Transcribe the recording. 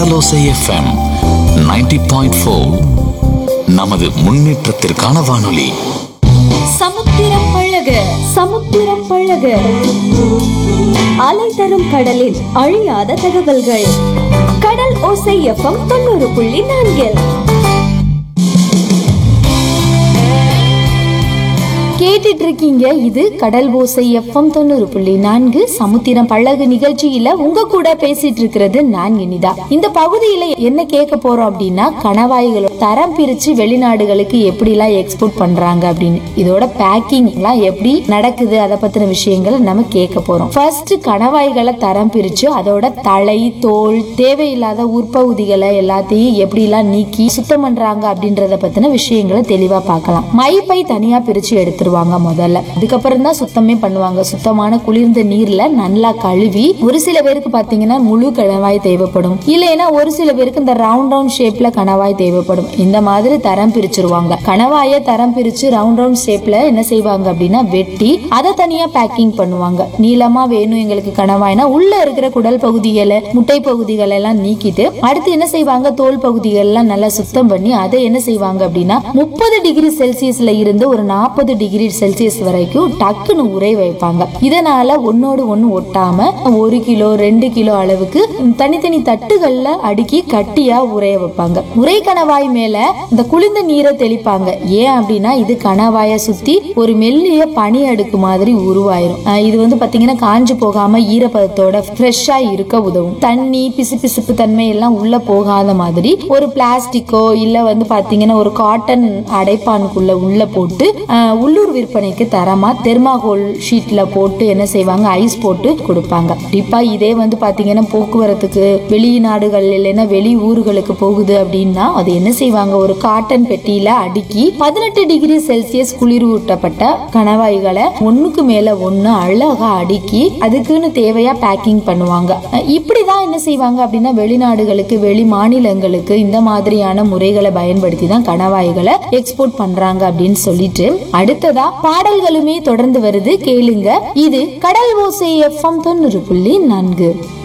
கடலோசை FM 90.4 point நமது முன்னேற்றத்திற்கான வானொலி சமுத்திரம் பழக சமுத்திரம் பழக அலை தரும் கடலில் அழியாத தகவல்கள் கடல் ஓசை எஃப்எம் தொண்ணூறு புள்ளி நான்கில் கேட்டுட்டு இருக்கீங்க இது கடல் ஓசை எஃப்எம் தொண்ணூறு புள்ளி நான்கு சமுத்திரம் பழகு நிகழ்ச்சியில உங்க கூட பேசிட்டு இருக்கிறது நான் இனிதா இந்த பகுதியில என்ன கேட்க போறோம் அப்படின்னா கணவாய்களோட தரம் பிரிச்சு வெளிநாடுகளுக்கு எப்படி எல்லாம் எக்ஸ்போர்ட் பண்றாங்க அப்படின்னு இதோட பேக்கிங் எல்லாம் எப்படி நடக்குது அதை பத்தின விஷயங்களை நம்ம கேட்க போறோம் ஃபர்ஸ்ட் கணவாய்களை தரம் பிரிச்சு அதோட தலை தோல் தேவையில்லாத உட்பகுதிகளை எல்லாத்தையும் எப்படி எல்லாம் நீக்கி சுத்தம் பண்றாங்க அப்படின்றத பத்தின விஷயங்களை தெளிவா பார்க்கலாம் மைப்பை தனியா பிரிச்சு எடுத்துருவாங்க முதல்ல அதுக்கப்புறம் தான் சுத்தமே பண்ணுவாங்க சுத்தமான குளிர்ந்த நீர்ல நல்லா கழுவி ஒரு சில பேருக்கு பாத்தீங்கன்னா முழு கணவாய் தேவைப்படும் இல்லைன்னா ஒரு சில பேருக்கு இந்த ரவுண்ட் ரவுண்ட் ஷேப்ல கணவாய் தேவைப்படும் இந்த மாதிரி தரம் பிரிச்சிருவாங்க கணவாய தரம் பிரிச்சு ரவுண்ட் ரவுண்ட் ஷேப்ல என்ன செய்வாங்க அப்படின்னா வெட்டி அதை தனியா பேக்கிங் பண்ணுவாங்க நீளமா வேணும் எங்களுக்கு கணவாய்னா உள்ள இருக்கிற குடல் பகுதிகளை முட்டை பகுதிகளை எல்லாம் நீக்கிட்டு அடுத்து என்ன செய்வாங்க தோல் பகுதிகள் எல்லாம் நல்லா சுத்தம் பண்ணி அதை என்ன செய்வாங்க அப்படின்னா முப்பது டிகிரி செல்சியஸ்ல இருந்து ஒரு நாற்பது டிகிரி செல்சியஸ் வரைக்கும் டக்குன்னு உரை வைப்பாங்க இதனால ஒன்னோடு ஒண்ணு ஒட்டாம ஒரு கிலோ ரெண்டு கிலோ அளவுக்கு தனித்தனி தட்டுகள்ல அடுக்கி கட்டியா உரைய வைப்பாங்க உரை கணவாய் மேல இந்த குளிர்ந்த நீரை தெளிப்பாங்க ஏன் அப்படின்னா இது கணவாய சுத்தி ஒரு மெல்லிய பனி அடுக்கு மாதிரி உருவாயிரும் அஹ் இது வந்து பாத்தீங்கன்னா காஞ்சு போகாம ஈரப்பதத்தோட ஃப்ரெஷ்ஷா இருக்க உதவும் தண்ணி பிசு பிசுப்பு தன்மை எல்லாம் உள்ள போகாத மாதிரி ஒரு பிளாஸ்டிக்கோ இல்ல வந்து பாத்தீங்கன்னா ஒரு காட்டன் அடைப்பானுக்குள்ள உள்ள போட்டு அஹ், உள்ளூர் விற்பனைக்கு தரமா தெர்மாகோல் ஷீட்ல போட்டு என்ன செய்வாங்க ஐஸ் போட்டு கொடுப்பாங்க கண்டிப்பா இதே வந்து பாத்தீங்கன்னா போக்குவரத்துக்கு வெளிநாடுகள் இல்லைன்னா வெளி ஊர்களுக்கு போகுது அப்படின்னா அது என்ன செய்வாங்க ஒரு காட்டன் பெட்டியில அடுக்கி பதினெட்டு டிகிரி செல்சியஸ் குளிரூட்டப்பட்ட கணவாய்களை ஒண்ணுக்கு மேல ஒண்ணு அழகா அடுக்கி அதுக்குன்னு தேவையா பேக்கிங் பண்ணுவாங்க அஹ் இப்படிதான் என்ன செய்வாங்க அப்படின்னா வெளிநாடுகளுக்கு வெளி மாநிலங்களுக்கு இந்த மாதிரியான முறைகளை பயன்படுத்தி தான் கணவாய்களை எக்ஸ்போர்ட் பண்றாங்க அப்படின்னு சொல்லிட்டு அடுத்ததா பாடல்களுமே தொடர்ந்து வருது கேளுங்க இது கடல் ஓசை எஃப்எம் தொண்ணூறு புள்ளி நான்கு